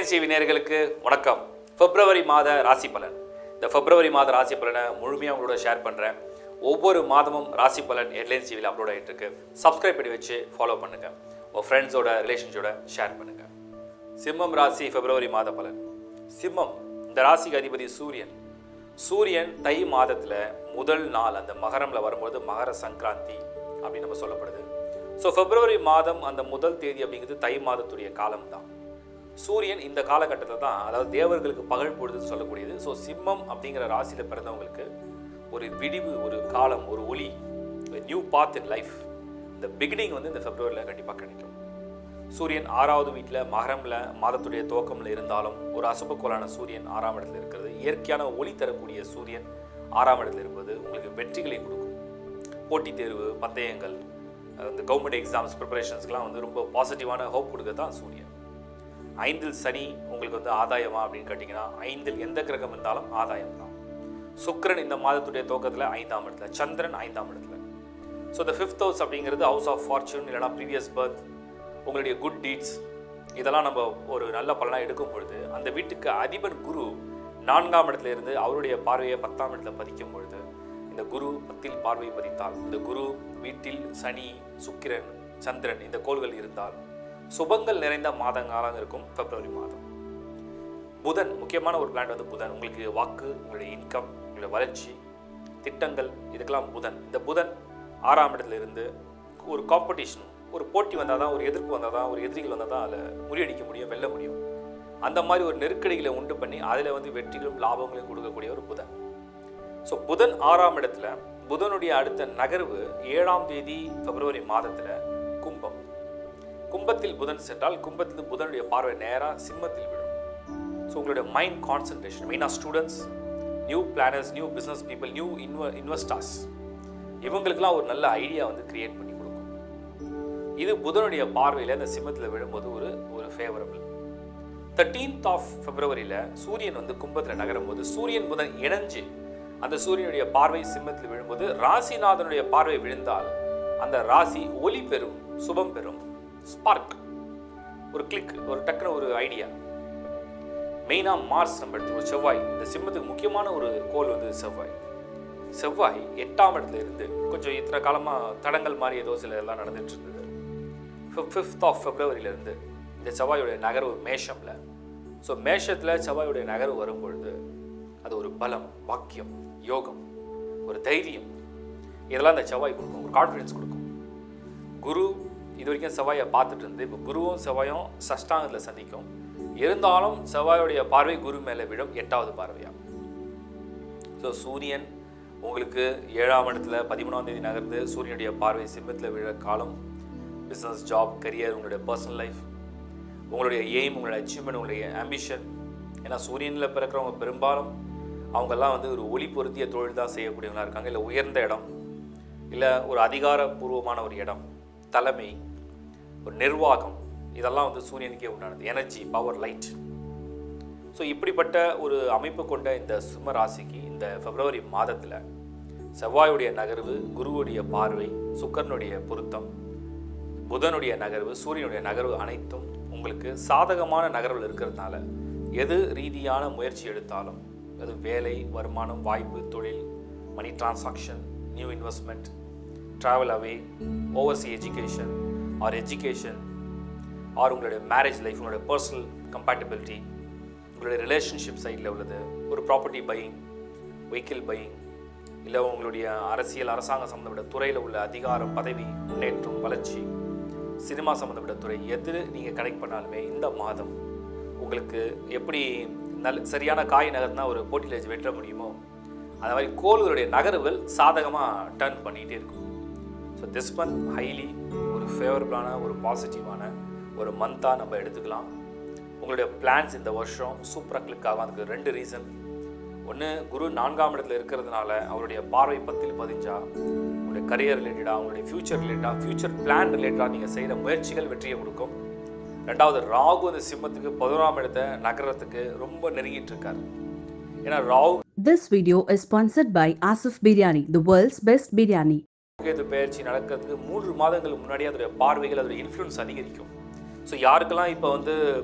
Headlines TV நேயர்களுக்கு வணக்கம் பிப்ரவரி மாத ராசி பலன் இந்த பிப்ரவரி மாத ராசி பலனை முழுமையாக உங்களோட ஷேர் பண்ணுறேன் ஒவ்வொரு மாதமும் ராசி பலன் ஹெட்லைன்ஸ் டிவியில் அப்லோட் ஆகிட்டு இருக்கு சப்ஸ்கிரைப் பண்ணி வச்சு ஃபாலோ பண்ணுங்க உங்கள் ஃப்ரெண்ட்ஸோட ரிலேஷன்ஸோட ஷேர் பண்ணுங்க சிம்மம் ராசி பிப்ரவரி மாத பலன் சிம்மம் இந்த ராசிக்கு அதிபதி சூரியன் சூரியன் தை மாதத்தில் முதல் நாள் அந்த மகரம்ல வரும்போது மகர சங்கராந்தி அப்படின்னு நம்ம சொல்லப்படுது ஸோ பிப்ரவரி மாதம் அந்த முதல் தேதி அப்படிங்கிறது தை மாதத்துடைய காலம் தான் சூரியன் இந்த காலகட்டத்தில் தான் அதாவது தேவர்களுக்கு பகல் பொழுதுன்னு சொல்லக்கூடியது ஸோ சிம்மம் அப்படிங்கிற ராசியில் பிறந்தவங்களுக்கு ஒரு விடிவு ஒரு காலம் ஒரு ஒளி நியூ பாத் இன் லைஃப் இந்த பிகினிங் வந்து இந்த பிப்ரவரியில் கண்டிப்பாக கிடைக்கும் சூரியன் ஆறாவது வீட்டில் மகரம்ல மாதத்துடைய துவக்கம்ல இருந்தாலும் ஒரு அசுபக்கோளான சூரியன் ஆறாம் இடத்துல இருக்கிறது இயற்கையான ஒளி தரக்கூடிய சூரியன் ஆறாம் இடத்துல இருப்பது உங்களுக்கு வெற்றிகளை கொடுக்கும் போட்டித் தேர்வு பந்தயங்கள் இந்த கவர்மெண்ட் எக்ஸாம்ஸ் ப்ரிப்பரேஷன்ஸ்க்குலாம் வந்து ரொம்ப பாசிட்டிவான ஹோப் கொடுக்க தான் சூரியன் ஐந்தில் சனி உங்களுக்கு வந்து ஆதாயமா அப்படின்னு கேட்டிங்கன்னா ஐந்தில் எந்த கிரகம் இருந்தாலும் ஆதாயம் தான் சுக்கிரன் இந்த மாதத்துடைய துவக்கத்தில் ஐந்தாம் இடத்துல சந்திரன் ஐந்தாம் இடத்துல ஸோ இந்த ஃபிஃப்த் ஹவுஸ் அப்படிங்கிறது ஹவுஸ் ஆஃப் ஃபார்ச்சூன் இல்லைனா ப்ரீவியஸ் பர்த் உங்களுடைய குட் டீட்ஸ் இதெல்லாம் நம்ம ஒரு நல்ல பலனாக எடுக்கும் பொழுது அந்த வீட்டுக்கு அதிபர் குரு நான்காம் இடத்துல இருந்து அவருடைய பார்வையை பத்தாம் இடத்துல பதிக்கும் பொழுது இந்த குரு பத்தில் பார்வை பதித்தால் இந்த குரு வீட்டில் சனி சுக்கிரன் சந்திரன் இந்த கோள்கள் இருந்தால் சுபங்கள் நிறைந்த மாதங்காலம் இருக்கும் பிப்ரவரி மாதம் புதன் முக்கியமான ஒரு பிளான் வந்து புதன் உங்களுக்கு வாக்கு உங்களுடைய இன்கம் உங்களுடைய வளர்ச்சி திட்டங்கள் இதுக்கெல்லாம் புதன் இந்த புதன் ஆறாம் இடத்துல இருந்து ஒரு காம்படிஷன் ஒரு போட்டி வந்தால் தான் ஒரு எதிர்ப்பு வந்தால் தான் ஒரு எதிரிகள் வந்தால் தான் அதில் முறியடிக்க முடியும் வெல்ல முடியும் அந்த மாதிரி ஒரு நெருக்கடிகளை உண்டு பண்ணி அதில் வந்து வெற்றிகளும் லாபங்களையும் கொடுக்கக்கூடிய ஒரு புதன் ஸோ புதன் ஆறாம் இடத்துல புதனுடைய அடுத்த நகர்வு ஏழாம் தேதி பிப்ரவரி மாதத்தில் கும்பம் கும்பத்தில் புதன் சென்றால் கும்பத்தில் புதனுடைய பார்வை நேராக சிம்மத்தில் விழும் ஸோ உங்களுடைய மைண்ட் கான்சன்ட்ரேஷன் மெயினாக students new planners new business people new இன்வ இன்வெஸ்டர்ஸ் இவங்களுக்கெல்லாம் ஒரு நல்ல ஐடியா வந்து கிரியேட் பண்ணி கொடுக்கும் இது புதனுடைய பார்வையில் இந்த சிம்மத்தில் விழும்போது ஒரு ஒரு ஃபேவரபிள் தேர்ட்டீன்த் ஆஃப் பிப்ரவரியில் சூரியன் வந்து கும்பத்தில் நகரும் போது சூரியன் புதன் இணைஞ்சு அந்த சூரியனுடைய பார்வை சிம்மத்தில் விழும்போது ராசிநாதனுடைய பார்வை விழுந்தால் அந்த ராசி ஒளி பெறும் சுபம் பெறும் ஸ்பார்க் ஒரு கிளிக் ஒரு டக்குன ஒரு ஐடியா மெயினாக மார்ஸ் நம்ம எடுத்து ஒரு செவ்வாய் இந்த சிம்மத்துக்கு முக்கியமான ஒரு கோல் வந்து செவ்வாய் செவ்வாய் எட்டாம் இடத்துல இருந்து கொஞ்சம் இத்தனை காலமாக தடங்கள் மாதிரி ஏதோ சில எல்லாம் நடந்துட்டு இருந்தது ஃபிஃப்த் ஆஃப் ஃபெப்ரவரியிலேருந்து இந்த செவ்வாயுடைய நகர்வு மேஷமில் ஸோ மேஷத்தில் செவ்வாயுடைய நகர்வு வரும்பொழுது அது ஒரு பலம் வாக்கியம் யோகம் ஒரு தைரியம் இதெல்லாம் இந்த செவ்வாய் கொடுக்கும் ஒரு கான்ஃபிடன்ஸ் கொடுக்கும் குரு இது வரைக்கும் செவ்வாயை பார்த்துட்டு இருந்து இப்போ குருவும் செவ்வாயும் சஷ்டாங்கத்தில் சந்திக்கும் இருந்தாலும் செவ்வாயுடைய பார்வை குரு மேலே விழும் எட்டாவது பார்வையா ஸோ சூரியன் உங்களுக்கு ஏழாம் இடத்துல பதிமூணாம் தேதி நகர்ந்து சூரியனுடைய பார்வை சிம்மத்தில் விழ காலம் பிஸ்னஸ் ஜாப் கரியர் உங்களுடைய பர்சனல் லைஃப் உங்களுடைய எய்ம் உங்களுடைய அச்சீவ்மெண்ட் உங்களுடைய ஆம்பிஷன் ஏன்னா சூரியனில் பிறக்கிறவங்க பெரும்பாலும் அவங்கெல்லாம் வந்து ஒரு ஒளி பொருத்திய தொழில் தான் செய்யக்கூடியவங்களா இருக்காங்க இல்லை உயர்ந்த இடம் இல்லை ஒரு அதிகாரப்பூர்வமான ஒரு இடம் தலைமை ஒரு நிர்வாகம் இதெல்லாம் வந்து சூரியனுக்கே உண்டானது எனர்ஜி பவர் லைட் ஸோ இப்படிப்பட்ட ஒரு அமைப்பு கொண்ட இந்த சிம்ம ராசிக்கு இந்த பிப்ரவரி மாதத்தில் செவ்வாயுடைய நகர்வு குருவுடைய பார்வை சுக்கரனுடைய பொருத்தம் புதனுடைய நகர்வு சூரியனுடைய நகர்வு அனைத்தும் உங்களுக்கு சாதகமான நகர்வில் இருக்கிறதுனால எது ரீதியான முயற்சி எடுத்தாலும் அது வேலை வருமானம் வாய்ப்பு தொழில் money transaction new investment travel away oversea education or education or உங்களுடைய மேரேஜ் லைஃப் உங்களுடைய பர்சனல் கம்பேட்டபிலிட்டி உங்களுடைய ரிலேஷன்ஷிப் சைடில் உள்ளது ஒரு ப்ராப்பர்ட்டி பையிங் வெஹிக்கிள் பையிங் இல்லை உங்களுடைய அரசியல் அரசாங்கம் சம்மந்தப்பட்ட துறையில் உள்ள அதிகாரம் பதவி முன்னேற்றம் வளர்ச்சி சினிமா சம்மந்தப்பட்ட துறை எது நீங்கள் கனெக்ட் பண்ணாலுமே இந்த மாதம் உங்களுக்கு எப்படி நல்ல சரியான காய் நகர்னா ஒரு போட்டியில் வச்சு வெட்ட முடியுமோ அந்த மாதிரி கோள்களுடைய நகர்வுகள் சாதகமாக டர்ன் பண்ணிகிட்டே இருக்கும் ஸோ திஸ் மந்த் ஹைலி ஒரு ஃபேவரபிளான ஒரு பாசிட்டிவான ஒரு மந்தாக நம்ம எடுத்துக்கலாம் உங்களுடைய பிளான்ஸ் இந்த வருஷம் சூப்பராக கிளிக் ஆகும் அதுக்கு ரெண்டு ரீசன் ஒன்று குரு நான்காம் இடத்துல இருக்கிறதுனால அவருடைய பார்வை பத்தில் பதிஞ்சா உங்களுடைய கரியர் ரிலேட்டடாக உங்களுடைய ஃப்யூச்சர் ரிலேட்டடாக ஃப்யூச்சர் பிளான் ரிலேட்டடாக நீங்கள் செய்கிற முயற்சிகள் வெற்றியை கொடுக்கும் ரெண்டாவது ராகு அந்த சிம்மத்துக்கு பதினோராம் இடத்த நகரத்துக்கு ரொம்ப நெருங்கிட்டு இருக்காரு ஏன்னா Rahu This video is sponsored by Asif Biryani, the world's best biryani. Ketu பயிற்சி நடக்கிறதுக்கு மூன்று மாதங்களுக்கு முன்னாடியே அதோடைய பார்வைகள் அதோடைய இன்ஃப்ளூயன்ஸ் அதிகரிக்கும் ஸோ யாருக்கெல்லாம் இப்போ வந்து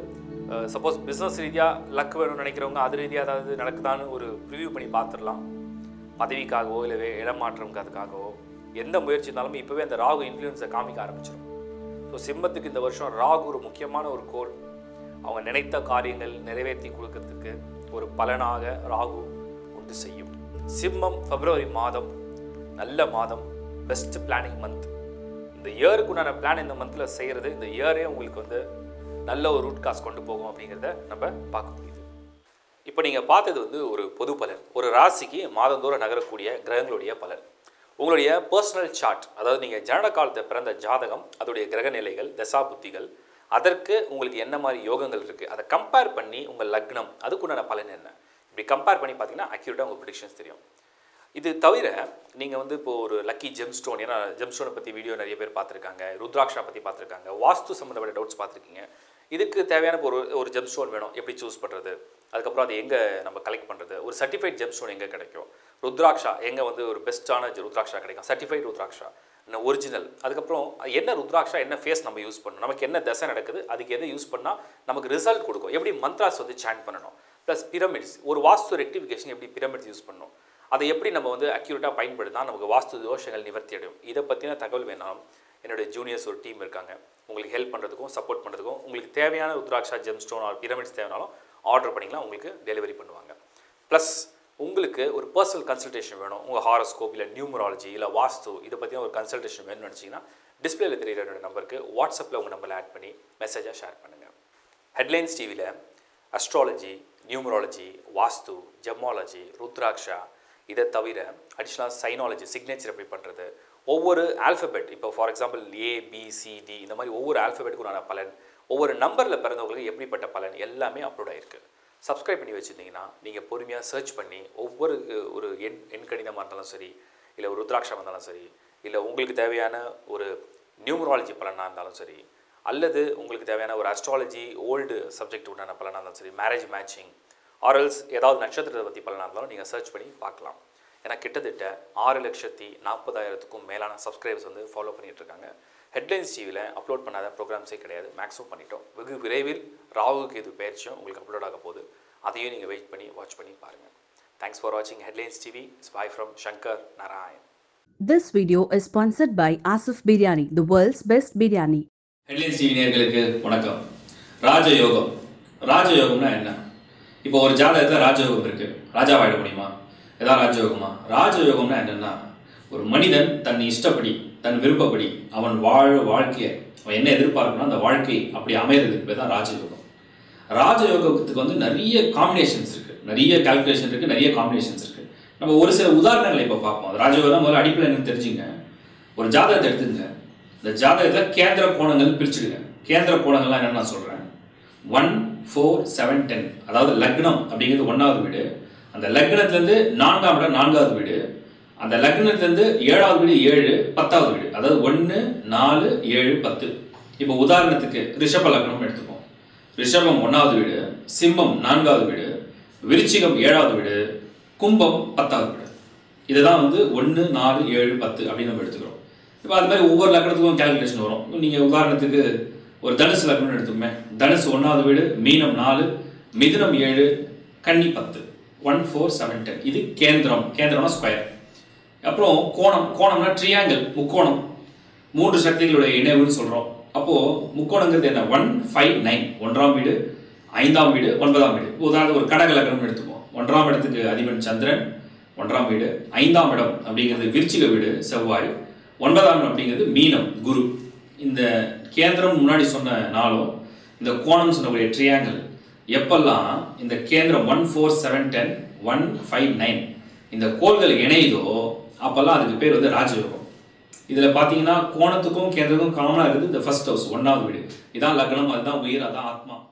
சப்போஸ் பிஸ்னஸ் ரீதியாக லக் வேணும்னு நினைக்கிறவங்க அது ரீதியாக ஏதாவது நடக்குதான்னு ஒரு ரிவ்யூ பண்ணி பார்த்துடலாம் பதவிக்காகவோ இல்லை வே- இடமாற்றம்க்கு அதுக்காகவோ எந்த முயற்சி இருந்தாலும் இப்போவே அந்த ராகு இன்ஃப்ளூயன்ஸை காமிக்க ஆரம்பிச்சிடும் ஸோ சிம்மத்துக்கு இந்த வருஷம் ராகு ஒரு முக்கியமான ஒரு கோல் அவங்க நினைத்த காரியங்கள் நிறைவேற்றி கொடுக்கறதுக்கு ஒரு பலனாக ராகு உண்டு செய்யும் சிம்மம் பிப்ரவரி மாதம் நல்ல மாதம் பெஸ்ட் பிளானிங் மந்த் இந்த இயருக்கு உண்டான பிளான் இந்த மந்தில் செய்கிறது இந்த இயரே உங்களுக்கு வந்து நல்ல ஒரு ரூட் காஸ் கொண்டு போகும் அப்படிங்கிறத நம்ம பார்க்க முடியுது இப்போ நீங்கள் பார்த்தது வந்து ஒரு பொது பலன் ஒரு ராசிக்கு மாதந்தோறும் நகரக்கூடிய கிரகங்களுடைய பலன் உங்களுடைய பர்சனல் சார்ட் அதாவது நீங்கள் ஜனன காலத்தை பிறந்த ஜாதகம் அதோடைய கிரக நிலைகள் தசா புத்திகள் அதற்கு உங்களுக்கு என்ன மாதிரி யோகங்கள் இருக்குது அதை கம்பேர் பண்ணி உங்கள் லக்னம் அதுக்குண்டான பலன் என்ன இப்படி கம்பேர் பண்ணி பார்த்தீங்கன்னா அக்யூரேட்டாக உங்கள் ப்ரிடிக்ஷன்ஸ் தெரியும் இது தவிர நீங்கள் வந்து இப்போ ஒரு லக்கி ஜெம் ஸ்டோன் ஏன்னா ஜெம் ஸ்டோனை பற்றி வீடியோ நிறைய பேர் பார்த்துருக்காங்க ருத்ராட்சா பற்றி பார்த்துருக்காங்க வாஸ்து சம்மந்தப்பட்ட டவுட்ஸ் பார்த்துருக்கீங்க இதுக்கு தேவையான ஒரு ஒரு ஜெம் ஸ்டோன் வேணும் எப்படி சூஸ் பண்ணுறது அதுக்கப்புறம் அது எங்கே நம்ம கலெக்ட் பண்ணுறது ஒரு சர்டிஃபைட் ஜெம் ஸ்டோன் எங்கே கிடைக்கும் ருத்ராட்சா எங்கே வந்து ஒரு பெஸ்ட்டான ருத்ராட்சா கிடைக்கும் சர்டிஃபைட் ருத்ராட்சா இன்னும் ஒரிஜினல் அதுக்கப்புறம் அது என்ன ருத்ராட்சா என்ன ஃபேஸ் நம்ம யூஸ் பண்ணணும் நமக்கு என்ன தசை நடக்குது அதுக்கு எதை யூஸ் பண்ணால் நமக்கு ரிசல்ட் கொடுக்கும் எப்படி மந்த்ராஸ் வந்து சாண்ட் பண்ணணும் ப்ளஸ் பிரமிட்ஸ் ஒரு வாஸ்து ரெக்டிஃபிகேஷன் எப்படி பிரமிட்ஸ் யூஸ் பண்ணணும் அதை எப்படி நம்ம வந்து அக்யூரேட்டாக பயன்படுத்தினா நமக்கு வாஸ்து தோஷங்கள் நிவர்த்தி அடையும் இதை பற்றின தகவல் வேணாலும் என்னுடைய ஜூனியர்ஸ் ஒரு டீம் இருக்காங்க உங்களுக்கு ஹெல்ப் பண்ணுறதுக்கும் சப்போர்ட் பண்ணுறதுக்கும் உங்களுக்கு தேவையான rudraksha gem stone or pyramids தேவைனாலும் ஆர்டர் பண்ணிக்கலாம் உங்களுக்கு டெலிவரி பண்ணுவாங்க ப்ளஸ் உங்களுக்கு ஒரு பர்சனல் கன்சல்டேஷன் வேணும் உங்கள் ஹாரோஸ்கோப் இல்லை நியூமராலஜி இல்லை வாஸ்து இதை பற்றின ஒரு கன்சல்டேஷன் வேணும்னு நினச்சிங்கன்னா டிஸ்பிளேல தெரியுற என்னோட நம்பருக்கு வாட்ஸ்அப்பில் உங்கள் நம்பரை ஆட் பண்ணி மெசேஜாக ஷேர் பண்ணுங்கள் ஹெட்லைன்ஸ் டிவியில் astrology numerology vastu gemology rudraksha இதை தவிர அடிஷ்னலாக சைனாலஜி சிக்னேச்சர் எப்படி பண்ணுறது ஒவ்வொரு ஆல்ஃபபெட் இப்போ for example A B C D இந்த மாதிரி ஒவ்வொரு ஆல்ஃபபெட்டுக்குண்டான பலன் ஒவ்வொரு நம்பரில் பிறந்தவங்களுக்கு எப்படிப்பட்ட பலன் எல்லாமே அப்லோட் ஆயிருக்கு சப்ஸ்கிரைப் பண்ணி வச்சுருந்தீங்கன்னா நீங்கள் பொறுமையாக சர்ச் பண்ணி ஒவ்வொரு ஒரு எண் எண் கணிதமாக இருந்தாலும் சரி இல்லை ஒரு ருத்ராட்சமாக இருந்தாலும் சரி இல்லை உங்களுக்கு தேவையான ஒரு நியூமராலஜி பலனாக இருந்தாலும் சரி அல்லது உங்களுக்கு தேவையான ஒரு அஸ்ட்ராலஜி ஓல்டு சப்ஜெக்ட் உண்டான பலனாக இருந்தாலும் சரி மேரேஜ் மேட்சிங் ஆர்எல்ஸ் ஏதாவது நட்சத்திரத்தை பற்றி பலனாக இருந்தாலும் நீங்கள் சர்ச் பண்ணி பார்க்கலாம் ஏன்னா கிட்டத்தட்ட ஆறு லட்சத்தி நாற்பதாயிரத்துக்கும் மேலான சப்ஸ்கிரைபர்ஸ் வந்து ஃபாலோ பண்ணிட்டு இருக்காங்க ஹெட்லைன்ஸ் டிவியில் அப்லோட் பண்ணாத ப்ரோக்ராம்ஸே கிடையாது மேக்ஸிமம் பண்ணிட்டோம் வெகு விரைவில் ராகுக்கு இது பயிற்சியும் உங்களுக்கு அப்லோட் ஆக போகுது அதையும் நீங்கள் வெயிட் பண்ணி வாட்ச் பண்ணி பாருங்கள் தேங்க்ஸ் ஃபார் வாட்சிங் headlines TV is bye from Shankar Narayan This video is sponsored by Asif Biryani, the world's best biryani. Headlines TV நேயர்களுக்கு வணக்கம் ராஜயோகம் ராஜயோகம்னா என்ன இப்போ ஒரு ஜாதகத்தில் ராஜயோகம் இருக்கு ராஜாவாயிட முடியுமா ஏதாவது ராஜயோகமா ராஜயோகம்னா என்னன்னா ஒரு மனிதன் தன் இஷ்டப்படி தன் விருப்பப்படி அவன் வாழ வாழ்க்கையை அவன் என்ன எதிர்பார்க்கணும் அந்த வாழ்க்கை அப்படி அமையறதுக்கு பேர் தான் ராஜயோகம் ராஜயோகத்துக்கு வந்து நிறைய காம்பினேஷன்ஸ் இருக்கு நிறைய கால்குலேஷன் இருக்கு நிறைய காம்பினேஷன்ஸ் இருக்கு நம்ம ஒரு சில உதாரணங்களை இப்போ பார்ப்போம் அது ராஜயோகம் தான் முதல்ல அடிப்படையில் எனக்கு தெரிஞ்சுங்க ஒரு ஜாதகத்தை எடுத்துங்க இந்த ஜாதகத்தில் கேந்திர கோணங்கள் பிரிச்சுடுங்க கேந்திர கோணங்கள்லாம் என்னன்னு நான் சொல்கிறேன் ஒன் ஃபோர் செவன் டென் அதாவது லக்னம் அப்படிங்கிறது ஒன்றாவது வீடு அந்த லக்னத்துலேருந்து நான்காம் இடம் நான்காவது வீடு அந்த லக்னத்துலேருந்து ஏழாவது வீடு ஏழு பத்தாவது வீடு அதாவது ஒன்று நாலு ஏழு பத்து இப்போ உதாரணத்துக்கு ரிஷப லக்னம் எடுத்துப்போம் ரிஷபம் ஒன்றாவது வீடு சிம்மம் நான்காவது வீடு விருச்சிகம் ஏழாவது வீடு கும்பம் பத்தாவது வீடு இதுதான் வந்து ஒன்று நாலு ஏழு பத்து அப்படின்னு நம்ம எடுத்துக்கிறோம் இப்போ அது மாதிரி ஒவ்வொரு லக்னத்துக்கும் கேல்குலேஷன் வரும் நீங்கள் உதாரணத்துக்கு ஒரு தனுசு லக்னம்னு எடுத்துக்கோமே தனுசு ஒன்றாவது வீடு மீனம் நாலு மிதுனம் ஏழு கன்னி பத்து ஒன் ஃபோர் செவன் டென் இது கேந்திரம் கேந்திரம்னா ஸ்கொயர் அப்புறம் கோணம் கோணம்னா ட்ரியாங்கிள் முக்கோணம் மூன்று சக்திகளுடைய இணைவுன்னு சொல்கிறோம் அப்போது முக்கோணங்கிறது என்ன ஒன் ஃபைவ் நைன் ஒன்றாம் வீடு ஐந்தாம் வீடு ஒன்பதாம் வீடு உதாரணம் ஒரு கடக லக்னம்னு எடுத்துப்போம் ஒன்றாம் இடத்துக்கு அதிபன் சந்திரன் ஒன்றாம் வீடு ஐந்தாம் இடம் அப்படிங்கிறது விருச்சிக வீடு செவ்வாய் ஒன்பதாம் இடம் அப்படிங்கிறது மீனம் குரு இந்த கேந்திரம் முன்னாடி சொன்ன நாளும் இந்த கோணம் சொன்னக்கூடிய ட்ரியாங்கிள் எப்பெல்லாம் இந்த கேந்திரம் one four seven ten one five nine இந்த கோள்கள் இணையுதோ அப்போல்லாம் அதுக்கு பேர் வந்து ராஜயோகம் இதில் பார்த்தீங்கன்னா கோணத்துக்கும் கேந்திரத்துக்கும் காமனாக இருக்குது இந்த ஃபர்ஸ்ட் ஹவுஸ் ஒன்றாவது வீடு இதான் லக்னம் அதுதான் உயிர் அதான் ஆத்மா